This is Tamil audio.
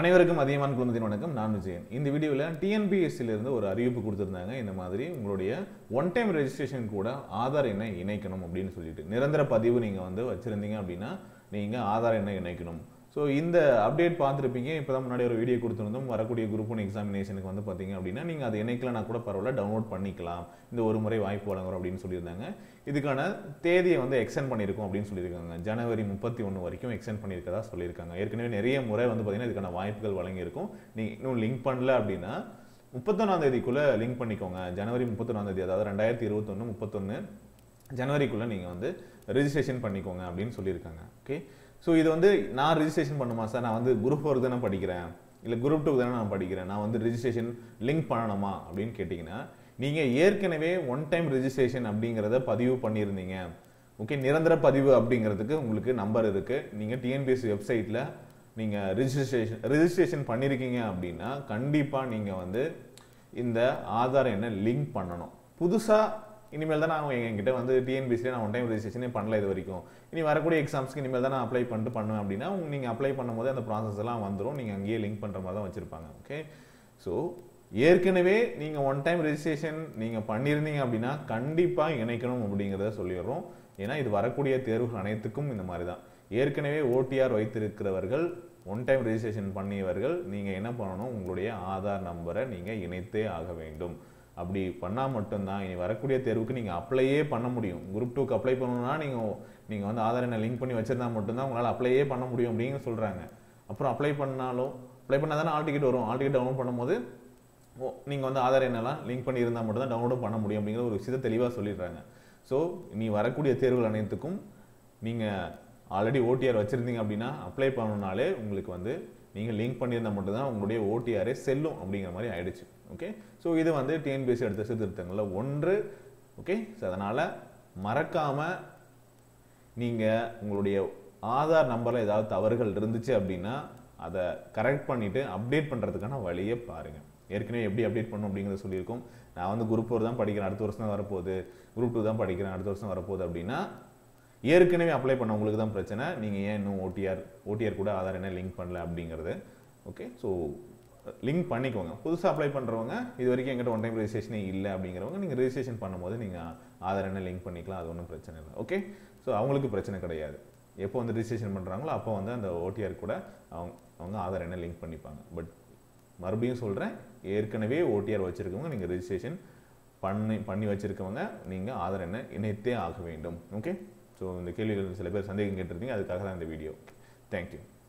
அனைவருக்கும் அதிகமான குழுமத்தின் வணக்கம் நான் விஜயன் இந்த வீடியோவில் டிஎன்பிஎஸ்சில இருந்து ஒரு அறிவிப்பு கொடுத்துருந்தாங்க இந்த மாதிரி உங்களுடைய ஒன் டைம் ரெஜிஸ்ட்ரேஷன் கூட ஆதார் எண்ணை இணைக்கணும் அப்படின்னு சொல்லிட்டு நிரந்தர பதிவு நீங்கள் வந்து வச்சுருந்தீங்க அப்படின்னா நீங்கள் ஆதார் எண்ணை இணைக்கணும் ஸோ இந்த அப்டேட் பார்த்துருப்பீங்க இப்போ தான் முன்னாடி ஒரு வீடியோ கொடுத்துருந்தோம் வரக்கூடிய குரூப் ஒன் எக்ஸாமினேஷனுக்கு வந்து பார்த்தீங்க அப்படின்னா நீங்கள் அதை இணைக்கலனா கூட பரவாயில்ல டவுன்லோட் பண்ணிக்கலாம் இந்த ஒரு முறை வாய்ப்பு வழங்குறோம் அப்படின்னு சொல்லியிருந்தாங்க இதுக்கான தேதியை வந்து எக்ஸ்டெண்ட் பண்ணியிருக்கோம் அப்படின்னு சொல்லியிருக்காங்க ஜனவரி முப்பத்தி ஒன்று வரைக்கும் எக்ஸ்டெண்ட் பண்ணியிருக்கதா சொல்லியிருக்காங்க ஏற்கனவே நிறைய முறை வந்து பார்த்தீங்கன்னா இதுக்கான வாய்ப்புகள் வழங்கியிருக்கும் நீங்கள் இன்னும் லிங்க் பண்ணல அப்படின்னா முப்பத்தொன்னாம் தேதிக்குள்ளே லிங்க் பண்ணிக்கோங்க ஜனவரி முப்பத்தொன்னாம் தேதி அதாவது ரெண்டாயிரத்தி இருபத்தொன்று முப்பத்தொன்று ஜனவரிக்குள்ளே நீங்கள் வந்து ரெஜிஸ்ட்ரேஷன் பண்ணிக்கோங்க அப்படின்னு சொல்லியிருக்காங்க ஓகே ஸோ இது வந்து நான் ரெஜிஸ்ட்ரேஷன் பண்ணுமா சார் நான் வந்து குரூப் ஃபோர் தானே படிக்கிறேன் இல்லை குரூப் டூ தானே நான் படிக்கிறேன் நான் வந்து ரெஜிஸ்ட்ரேஷன் லிங்க் பண்ணணுமா அப்படின்னு கேட்டிங்கன்னா நீங்கள் ஏற்கனவே ஒன் டைம் ரெஜிஸ்ட்ரேஷன் அப்படிங்கிறத பதிவு பண்ணியிருந்தீங்க ஓகே நிரந்தர பதிவு அப்படிங்கிறதுக்கு உங்களுக்கு நம்பர் இருக்குது நீங்கள் டிஎன்பிஎஸ்சி வெப்சைட்டில் நீங்கள் ரெஜிஸ்ட்ரேஷன் ரெஜிஸ்ட்ரேஷன் பண்ணியிருக்கீங்க அப்படின்னா கண்டிப்பாக நீங்கள் வந்து இந்த ஆதார் எண்ணை லிங்க் பண்ணணும் புதுசாக இனிமேல் தான் நான் என்கிட்ட வந்து டிஎன்பிசியில் நான் ஒன் டைம் ரெஜிஸ்ட்ரேஷனே பண்ணல இது வரைக்கும் இனி வரக்கூடிய எக்ஸாம்ஸ்க்கு இனிமேல் தான் நான் அப்ளை பண்ணிட்டு பண்ணுவேன் அப்படின்னா நீங்கள் அப்ளை பண்ணும்போது அந்த ப்ராசஸ் எல்லாம் வந்துடும் நீங்கள் அங்கேயே லிங்க் பண்ணுற மாதிரி தான் வச்சுருப்பாங்க ஓகே ஸோ ஏற்கனவே நீங்கள் ஒன் டைம் ரெஜிஸ்ட்ரேஷன் நீங்கள் பண்ணியிருந்தீங்க அப்படின்னா கண்டிப்பாக இணைக்கணும் அப்படிங்கிறத சொல்லிடுறோம் ஏன்னா இது வரக்கூடிய தேர்வுகள் அனைத்துக்கும் இந்த மாதிரி தான் ஏற்கனவே ஓடிஆர் வைத்திருக்கிறவர்கள் ஒன் டைம் ரெஜிஸ்ட்ரேஷன் பண்ணியவர்கள் நீங்கள் என்ன பண்ணணும் உங்களுடைய ஆதார் நம்பரை நீங்கள் இணைத்தே ஆக வேண்டும் அப்படி பண்ணால் மட்டும்தான் இனி வரக்கூடிய தேர்வுக்கு நீங்கள் அப்ளையே பண்ண முடியும் குரூப் டூக்கு அப்ளை பண்ணணும்னா நீங்கள் நீங்கள் வந்து ஆதார் என்ன லிங்க் பண்ணி வச்சிருந்தா மட்டும்தான் உங்களால் அப்ளையே பண்ண முடியும் அப்படின்னு சொல்கிறாங்க அப்புறம் அப்ளை பண்ணாலும் அப்ளை பண்ணால் தானே ஆல் டிக்கெட் வரும் ஆல் டிக்கெட் டவுன்லோட் பண்ணும்போது ஓ நீங்கள் வந்து ஆதார் என்னெல்லாம் லிங்க் பண்ணி இருந்தால் மட்டும் தான் டவுன்லோட் பண்ண முடியும் அப்படிங்கிற ஒரு விஷயத்தை தெளிவாக சொல்லிடுறாங்க ஸோ நீ வரக்கூடிய தேர்வுகள் அனைத்துக்கும் நீங்கள் ஆல்ரெடி ஓடிஆர் வச்சுருந்தீங்க அப்படின்னா அப்ளை பண்ணணுனாலே உங்களுக்கு வந்து நீங்கள் லிங்க் பண்ணியிருந்தால் மட்டும்தான் உங்களுடைய ஓடிஆரே செல்லும் அப்படிங்கிற மாதிரி ஆயிடுச்சு ஓகே ஸோ இது வந்து டிஎன்பிஎஸ்சி எடுத்த சீர்திருத்தங்களில் ஒன்று ஓகே ஸோ அதனால் மறக்காமல் நீங்கள் உங்களுடைய ஆதார் நம்பரில் ஏதாவது தவறுகள் இருந்துச்சு அப்படின்னா அதை கரெக்ட் பண்ணிவிட்டு அப்டேட் பண்ணுறதுக்கான வழியை பாருங்கள் ஏற்கனவே எப்படி அப்டேட் பண்ணணும் அப்படிங்கிறத சொல்லியிருக்கோம் நான் வந்து குரூப் ஃபோர் தான் படிக்கிறேன் அடுத்த வருஷம் தான் வரப்போகுது குரூப் டூ தான் படிக்கிறேன் அடுத்த வருஷம் வரப்போகுது அப்படின்னா ஏற்கனவே அப்ளை பண்ண உங்களுக்கு தான் பிரச்சனை நீங்கள் ஏன் இன்னும் ஓடிஆர் ஓடிஆர் கூட ஆதார் என்ன லிங்க் பண்ணல அப்படிங்கிறது ஓகே ஸோ லிங்க் பண்ணிக்கோங்க புதுசாக அப்ளை பண்ணுறவங்க இது வரைக்கும் எங்கிட்ட ஒன் டைம் ரெஜிஸ்ட்ரேஷனே இல்லை அப்படிங்கிறவங்க நீங்கள் ரெஜிஸ்ட்ரேஷன் பண்ணும்போது நீங்கள் ஆதார் என்ன லிங்க் பண்ணிக்கலாம் அது ஒன்றும் பிரச்சனை இல்லை ஓகே ஸோ அவங்களுக்கு பிரச்சனை கிடையாது எப்போ வந்து ரெஜிஸ்ட்ரேஷன் பண்ணுறாங்களோ அப்போ வந்து அந்த ஓடிஆர் கூட அவங்க அவங்க ஆதார் என்ன லிங்க் பண்ணிப்பாங்க பட் மறுபடியும் சொல்கிறேன் ஏற்கனவே ஓடிஆர் வச்சுருக்கவங்க நீங்கள் ரெஜிஸ்ட்ரேஷன் பண்ணி பண்ணி வச்சுருக்கவங்க நீங்கள் ஆதார் என்ன இணைத்தே ஆக வேண்டும் ஓகே ஸோ இந்த கேள்விகள் சில பேர் சந்தேகம் கேட்டிருந்தீங்க அதுக்காக தான் இந்த வீடியோ தேங்க்யூ